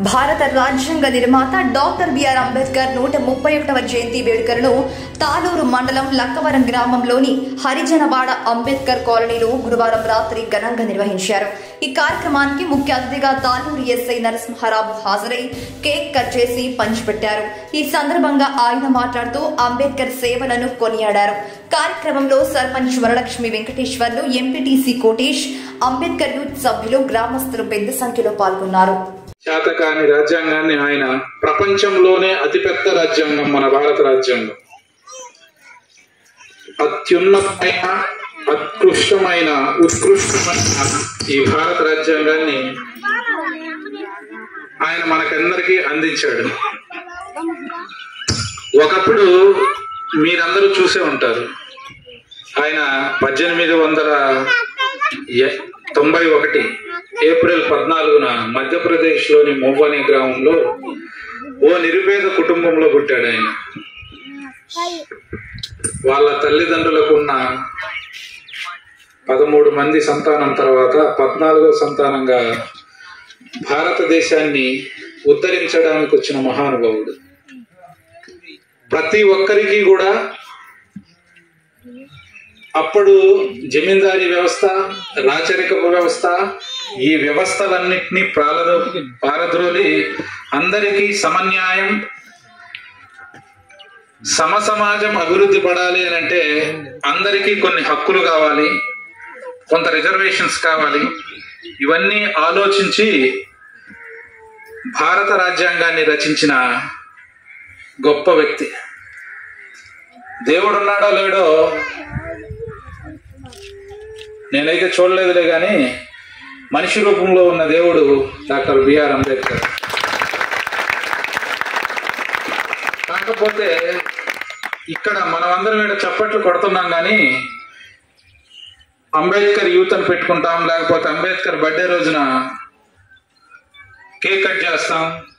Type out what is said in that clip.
భారత రాజ్యాంగ నిర్మాత డాక్టర్ బిఆర్ అంబేద్కర్ నూట ముప్పై ఒకటవ జయంతి వేడుకలను తాలూరు మండలం లక్కవరం గ్రామంలోని హరిజనవాడ అంబేద్కర్ కాలనీలో గురువారం రాత్రి ఘనంగా నిర్వహించారు ఈ కార్యక్రమానికి ముఖ్య అతిథిగా తాలూరు ఎస్ఐ నరసింహారావు హాజరై కేక్ కట్ చేసి పంచిపెట్టారు ఈ సందర్భంగా ఆయన మాట్లాడుతూ అంబేద్కర్ సేవలను కొనియాడారు కార్యక్రమంలో సర్పంచ్ వరలక్ష్మి వెంకటేశ్వర్లు ఎంపీటీసీ కోటేష్ అంబేద్కర్ యూత్ సభ్యులు గ్రామస్తులు పెద్ద సంఖ్యలో పాల్గొన్నారు శాతకాని రాజ్యాంగాన్ని ఆయన ప్రపంచంలోనే అతిపెద్ద రాజ్యాంగం మన భారత రాజ్యాంగం అత్యున్నతమైన అత్కృష్టమైన ఉత్కృష్టమైన ఈ భారత రాజ్యాంగాన్ని ఆయన మనకందరికీ అందించాడు ఒకప్పుడు మీరందరూ చూసే ఉంటారు ఆయన పద్దెనిమిది వందల ఎ- తొంభై ఒకటి ఏప్రిల్ పద్నాలుగున మధ్యప్రదేశ్లోని మొవ్ అనే గ్రామంలో ఓ నిరుపేద కుటుంబంలో పుట్టాడు ఆయన వాళ్ళ తల్లిదండ్రులకు ఉన్న పదమూడు మంది సంతానం తర్వాత పద్నాలుగో సంతానంగా భారతదేశాన్ని ఉద్ధరించడానికి వచ్చిన మహానుభావుడు ప్రతి ఒక్కరికి కూడా అప్పుడు జమీందారీ వ్యవస్థ రాచరికపు వ్యవస్థ ఈ వ్యవస్థలన్నింటినీ ప్రాలదో పారద్రోలి అందరికీ సమన్యాయం సమ సమాజం అభివృద్ధి పడాలి అని అంటే అందరికీ కొన్ని హక్కులు కావాలి కొంత రిజర్వేషన్స్ కావాలి ఇవన్నీ ఆలోచించి భారత రాజ్యాంగాన్ని రచించిన గొప్ప వ్యక్తి దేవుడున్నాడో లేడో నేనైతే చూడలేదులే కానీ మనిషి రూపంలో ఉన్న దేవుడు డాక్టర్ బిఆర్ అంబేద్కర్ కాకపోతే ఇక్కడ మనమందరం ఇక్కడ చప్పట్లు కొడుతున్నాం కానీ అంబేద్కర్ యూత్ అని పెట్టుకుంటాం లేకపోతే అంబేద్కర్ బర్త్డే రోజున కేక్ కట్ చేస్తాం